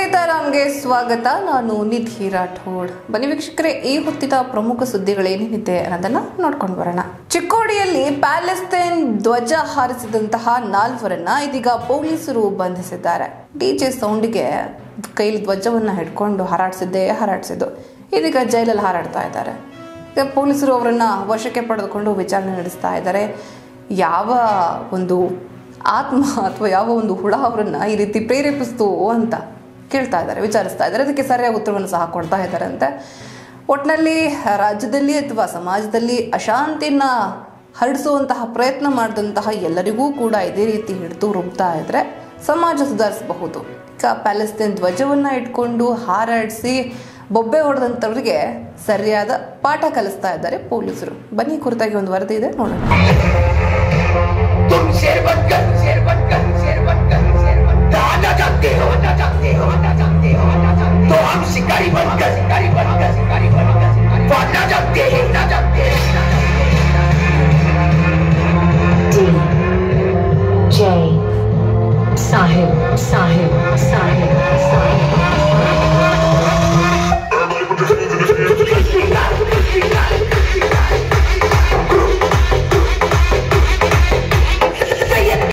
ಸೀತಾರಾಮ್ಗೆ ಸ್ವಾಗತ ನಾನು ನಿಧಿ ರಾಠೋಡ್ ಬನ್ನಿ ವೀಕ್ಷಕರೇ ಈ ಹೊತ್ತಿನ ಪ್ರಮುಖ ಸುದ್ದಿಗಳೇನೇನಿದೆ ಅನ್ನೋದನ್ನ ನೋಡ್ಕೊಂಡು ಬರೋಣ ಚಿಕ್ಕೋಡಿಯಲ್ಲಿ ಪ್ಯಾಲೆಸ್ತೈನ್ ಧ್ವಜ ಹಾರಿಸಿದಂತಹ ನಾಲ್ವರನ್ನ ಇದೀಗ ಪೊಲೀಸರು ಬಂಧಿಸಿದ್ದಾರೆ ಡಿಜೆ ಸೌಂಡ್ಗೆ ಕೈಲಿ ಧ್ವಜವನ್ನ ಹಿಡ್ಕೊಂಡು ಹಾರಾಡಿಸಿದ್ದೇ ಹಾರಾಡಿಸಿದ್ದು ಇದೀಗ ಜೈಲಲ್ಲಿ ಹಾರಾಡ್ತಾ ಇದ್ದಾರೆ ಈಗ ಪೊಲೀಸರು ಅವರನ್ನ ವಶಕ್ಕೆ ಪಡೆದುಕೊಂಡು ವಿಚಾರಣೆ ನಡೆಸ್ತಾ ಇದ್ದಾರೆ ಯಾವ ಒಂದು ಆತ್ಮ ಅಥವಾ ಯಾವ ಒಂದು ಹುಳ ಅವರನ್ನ ಈ ರೀತಿ ಪ್ರೇರೇಪಿಸ್ತು ಅಂತ ಕೇಳ್ತಾ ಇದ್ದಾರೆ ವಿಚಾರಿಸ್ತಾ ಇದ್ದಾರೆ ಅದಕ್ಕೆ ಸರಿಯಾದ ಉತ್ತರವನ್ನು ಸಹ ಕೊಡ್ತಾ ಇದ್ದಾರೆ ಅಂತೆ ಒಟ್ಟಿನಲ್ಲಿ ರಾಜ್ಯದಲ್ಲಿ ಅಥವಾ ಸಮಾಜದಲ್ಲಿ ಅಶಾಂತಿನ ಹರಡಿಸುವಂತಹ ಪ್ರಯತ್ನ ಮಾಡಿದಂತಹ ಎಲ್ಲರಿಗೂ ಕೂಡ ಇದೇ ರೀತಿ ಹಿಡಿದು ರುಬ್ತಾ ಇದ್ರೆ ಸಮಾಜ ಸುಧಾರಿಸಬಹುದು ಈಗ ಪ್ಯಾಲೆಸ್ತೈನ್ ಧ್ವಜವನ್ನ ಇಟ್ಕೊಂಡು ಹಾರಾಡಿಸಿ ಬೊಬ್ಬೆ ಹೊಡೆದಂಥವ್ರಿಗೆ ಸರಿಯಾದ ಪಾಠ ಕಲಿಸ್ತಾ ಇದ್ದಾರೆ ಪೊಲೀಸರು ಬನ್ನಿ ಈ ಕುರಿತಾಗಿ ಒಂದು ವರದಿ ಇದೆ ನೋಡೋಣ तुम शेर बनकर शेर बनकर शेर बनकर शेर बनकर आना चाहते हो ना चाहते हो ना चाहते हो ना चाहते तो हम शिकारी बनकर शिकारी बनकर शिकारी बनकर शिकारी बनना चाहते हैं ना चाहते हैं ना D J Sahib Sahib Sahib Sahib